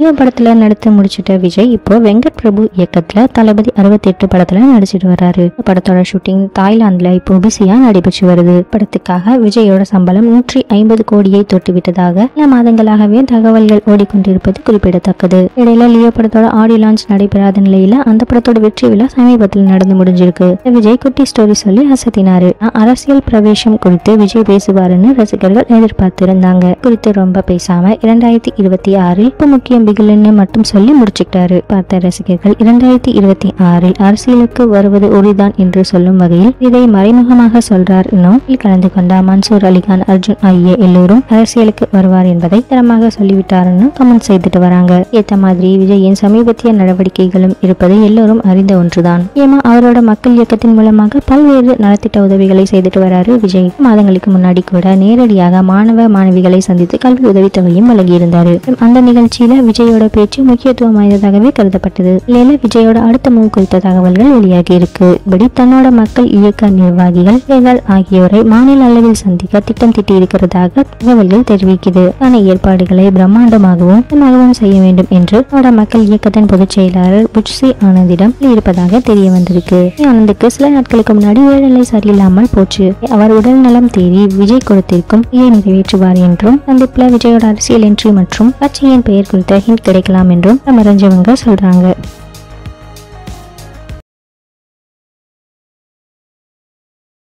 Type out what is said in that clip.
இந்த படத்துல நடித்து முடிச்சிட்ட விஜய் இப்போ வெங்கட் பிரபு இயக்கத்துல தளபதி அறுபத்தி எட்டு படத்துல நடிச்சிட்டு வராரு இந்த படத்தோட ஷூட்டிங் தாய்லாந்துல இப்போ பிஸியா நடைபெற்று வருது படத்துக்காக விஜயோட சம்பளம் நூற்றி ஐம்பது கோடியை தொட்டு விட்டதாக சில மாதங்களாகவே தகவல்கள் ஓடிக்கொண்டிருப்பது குறிப்பிடத்தக்கது இடையில லியோ படத்தோட ஆடியோ லான்ச் நடைபெறாத நிலையில அந்த படத்தோட வெற்றி விழா சமீபத்தில் நடந்து முடிஞ்சிருக்கு விஜய் குட்டி ஸ்டோரி சொல்லி அசத்தினாரு நான் அரசியல் பிரவேசம் குறித்து விஜய் பேசுவாருன்னு ரசிகர்கள் எதிர்பார்த்திருந்தாங்க குறித்து ரொம்ப பேசாம இரண்டாயிரத்தி இருபத்தி ஆறில் இப்ப முக்கியம் பிகில்னு மட்டும் சொல்லி முடிச்சுக்கிட்டாரு பார்த்த ரசிகர்கள் இரண்டாயிரத்தி இருபத்தி ஆறில் அரசியலுக்கு வருவது உறுதிதான் என்று சொல்லும் வகையில் இதை மறைமுகமாக சொல்றார் இன்னும் இதில் கலந்து கொண்ட மன்சூர் அலிகான் அர்ஜுன் ஆகிய எல்லோரும் அரசியலுக்கு வருவார் என்பதை தரமாக சொல்லிவிட்டாருன்னு கமெண்ட் செய்துட்டு வராங்க ஏத்த மாதிரி விஜயின் சமீபத்திய நடவடிக்கைகளும் இருப்பது எல்லோரும் அறிந்த ஒன்றுதான் ஏமா அவரோட மக்கள் இயக்கத்தின் மூலமாக பல்வேறு நலத்திட்ட உதவிகளை செய்துட்டு வராரு விஜய் மாதங்களுக்கு முன்னாடி கூட நேரடியாக மாணவ மாணவிகளை சந்தித்து கல்வி உதவித்தொகையும் வழங்கியிருந்தாரு அந்த நிகழ்ச்சியில விஜயோட பேச்சு முக்கியத்துவம் வாய்ந்ததாகவே கருதப்பட்டது இல்லையில விஜயோட அடுத்த மூவ் குறித்த தகவல்கள் வெளியாகி இருக்கு இப்படி தன்னோட மக்கள் இயக்க நிர்வாகிகள் இளைஞர்கள் ஆகியோரை மாநில அளவில் சந்திக்க திட்டம் தீட்டி இருக்கிறதாக தகவல்கள் தெரிவிக்குது ஆன ஏற்பாடுகளை பிரம்மாண்டமாகவும் சுத்தமாகவும் செய்ய வேண்டும் என்று அவரோட மக்கள் இயக்கத்தின் பொதுச் செயலாளர் புட்சி ஆனந்திடம் இருப்பதாக தெரிய வந்திருக்கு ஆனந்துக்கு சில நாட்களுக்கு முன்னாடி உடல்நிலை சரியில்லாமல் போச்சு அவர் உடல் நலம் தேடி விஜய் கொடுத்திருக்கும் இதை நிறைவேற்றுவார் என்றும் சந்திப்புல விஜயோட அரசியல் என்ட்ரி மற்றும் கட்சியின் பெயர் குறித்த ஹிண்ட் கிடைக்கலாம் என்றும் மறைஞ்சவங்க சொல்றாங்க